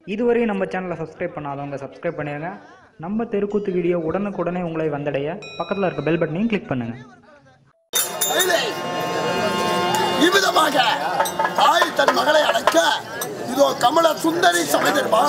இதுவரையும் நம்ம சேனலை சப்ஸ்கிரைப் பண்ணாதவங்க சப்ஸ்கிரைப் பண்ணிடுங்க நம்ம தெருக்கூத்து வீடியோ உடனுக்குடனே உங்களை வந்தடைய பக்கத்தில் இருக்க பெல் பட்டனையும் கிளிக் பண்ணுங்கள் கைலை, இவ்விதமாக தாய் தன் மகளை அழைக்க இதோ கமல சுந்தரி சமைதர்மா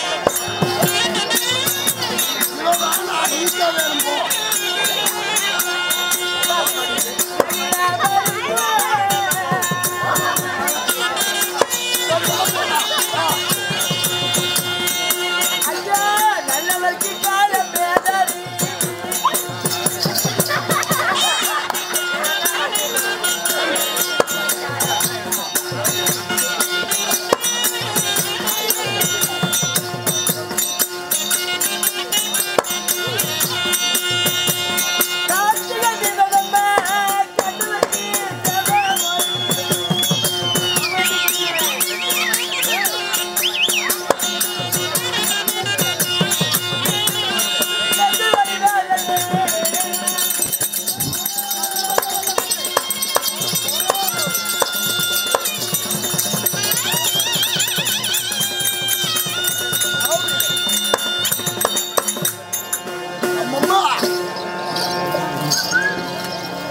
வேணும் போ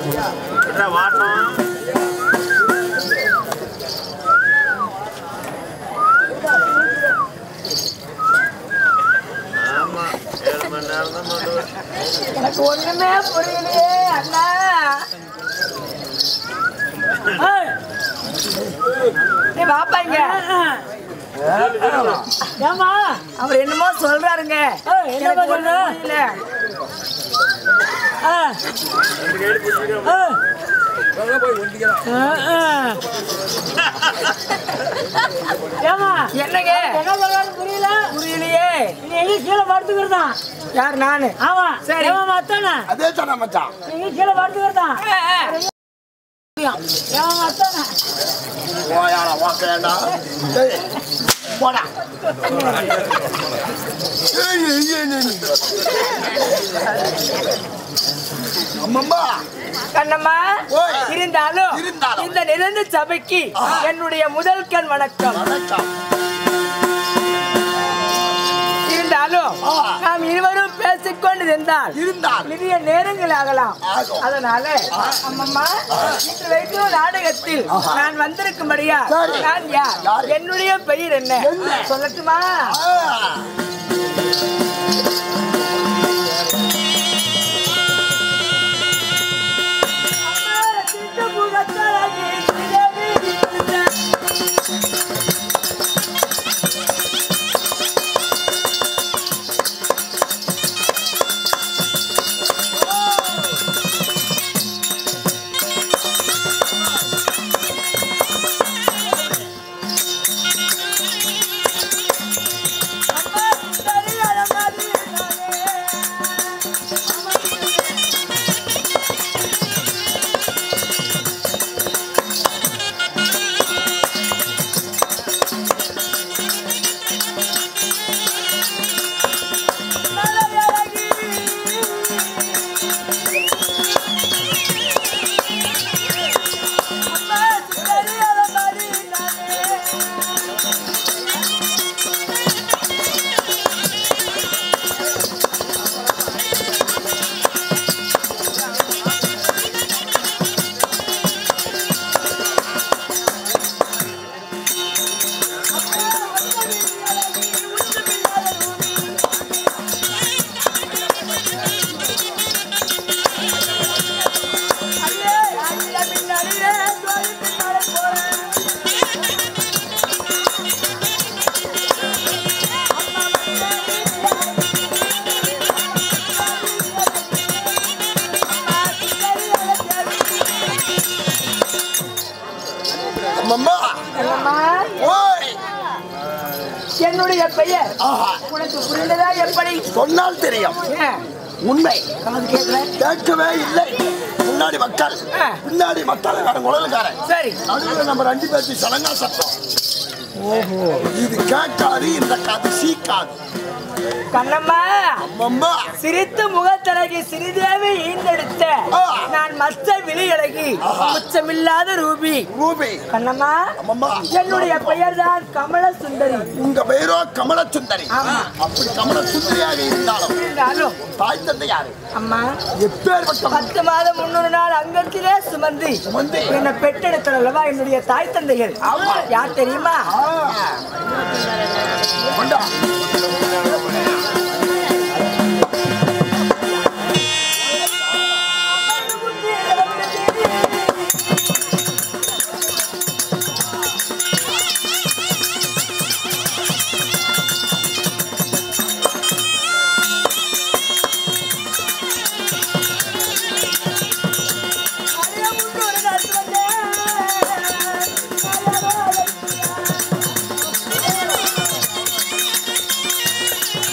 எனக்கு ஒண்ணுமே புரியலையே அண்ணா ஏய், நீ வாப்பா இங்க ஏமா அவர் என்னமோ சொல்றாருங்க ஏய், என்னப்பா எனக்கு ஒண்ணும் சொல்ற? புரியல. ஏமா என்னங்க என்ன சொல்றாரு புரியல புரியலையே நீ எங்க கீழே படுத்துக்கிறதான் யார் நானு ஆமா சரி. ஏமா அத்தானே அதே தானே மச்சான் நீங்க கீழே படுத்துக்கிறதான் ஏமா அத்தானே ஓயாடா வாக்கையாடா டேய் போடா ஏய், ஏய், ஏய், ஏய். அம்மம்மா கண்ணம்மா ஓய். இருந்தாலும் இருந்தாலும். இந்த நிறைந்த சபைக்கு என்னுடைய முதல் கண் வணக்கம் வணக்கம் இருந்தாலும் ஆ. நாம் இருவரும் பேசிக்கொண்டு இருந்தால் இருந்தால் நிறைய நேரங்கள் ஆகலாம் ஆகும். அதனால அம்மம்மா இன்று வைக்கும் நாடகத்தில் நான் வந்திருக்கும்படியா சரி. நான் யார் யாரு? என்னுடைய பெயர் என்ன என்ன? சொல்லட்டுமா ஆ. அம்மா, சிட்டு முகத்தழகி, சிறவி விழுந்த அம்மா, சுந்தரி அலமாரி நானே. மலையழகி. அம்மா, சுந்தரி அலமாரி நானே. அடியே, அடியே, பின்னாடியே, தோழி பின்னாலே போறேன். அம்மா அம்மம்மா அம்மா, ஓய் என்னுடைய பெயர் ஆஹா உனக்கு புரிந்ததா எப்படி சொன்னால் தெரியும் ஏன், உண்மை காது கேட்கல கேட்கவே இல்லை முன்னாடி மக்கள் ஆ. பின்னாடி மக்களுக்காரன் குழலுக்காரன் சரி நடுவில் நம்ம ரெண்டு பேர்த்து சடங்கா சத்தம் ஓஹோ இது கேட்காது இந்த காது சீக்காது கண்ணம்மா அம்மம்மா சிரித்து முகத்தழகி சிறிதேவி ஈந்தெடுத்த ஆ. நான் மச்ச விழியழகி ஆஹா. உச்சமில்லாத ரூபி ரூபி கண்ணம்மா அம்மம்மா என்னுடைய பெயர் தான் கமல சுந்தரி உங்க பெயரோ கமல சுந்தரி ஆமா. அப்படி கமல சுந்தரியாக இருந்தாலும் இருந்தாலும் தாய் தந்தை யாரு அம்மா எப்பேற்பட்ட பத்து மாதம் முன்னூறு நாள் அங்கத்திலே சுமந்து சுமந்து. என்னை பெற்றெடுத்தல் அல்லவா என்னுடைய தாய் தந்தைகள் ஆமா. யார் தெரியுமா ஆ. கொண்டா. அடியே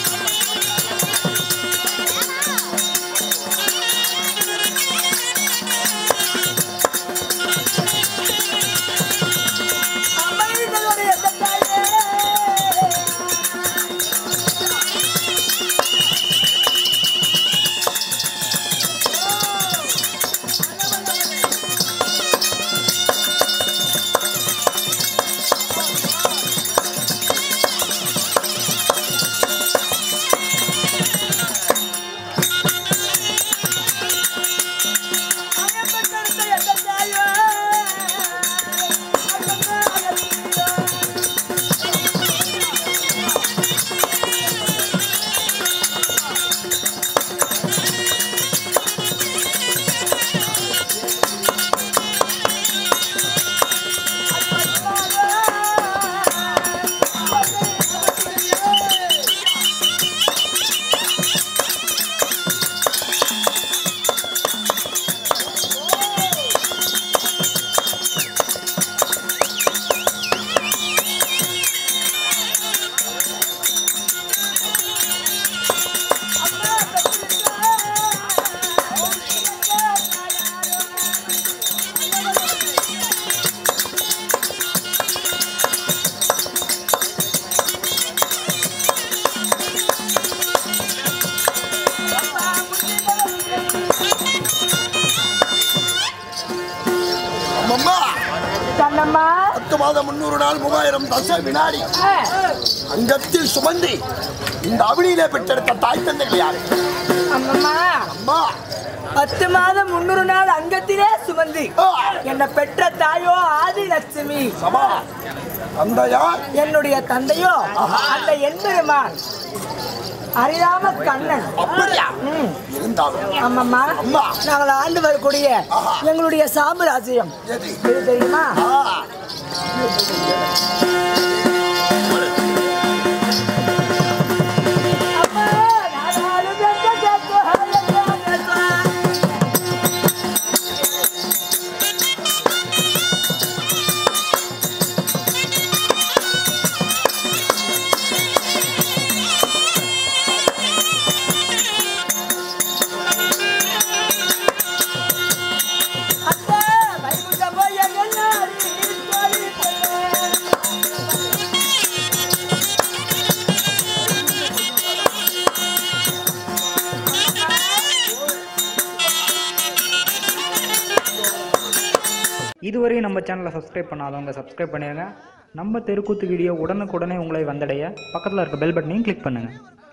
பத்து மாதம் முன்னூறு நாள் மூவாயிரம் தச வினாடி அங்கத்தில் சுமந்து இந்த அவனியிலே பெற்றெடுத்த தாய் தந்தைகள் யாரு அம்மம்மா அம்மா பத்து மாதம் முன்னூறு நாள் அங்கத்திலே சுமந்து ஆ, என்னை பெற்ற தாயோ ஆதி லட்சுமி சமா தந்தையார் என்னுடைய தந்தையோ அந்த எம்பெருமான் அறியாம கண்ணன் அப்படியா ம். இருந்தாலும் அம்மம்மா அம்மா. நாங்கள் ஆண்டு வரக்கூடிய எங்களுடைய சாம்ராஜ்யம் எது இது தெரியுமா ஆ, அப்பா, நாடாளு வென்ற கேக்கு ஹரியேசா. அத்தா, வைகுண்டம் போய் எங்கெல்லாரி தோழி பொண்ணு. இதுவரை நம்ம சேனலை சப்ஸ்கிரைப் பண்ணாதவங்க சப்ஸ்கிரைப் பண்ணிடுங்க நம்ம தெருக்கூத்து வீடியோ உடனுக்குடனே உங்களை வந்தடைய பக்கத்தில் இருக்க பெல் பட்டனையும் கிளிக் பண்ணுங்கள்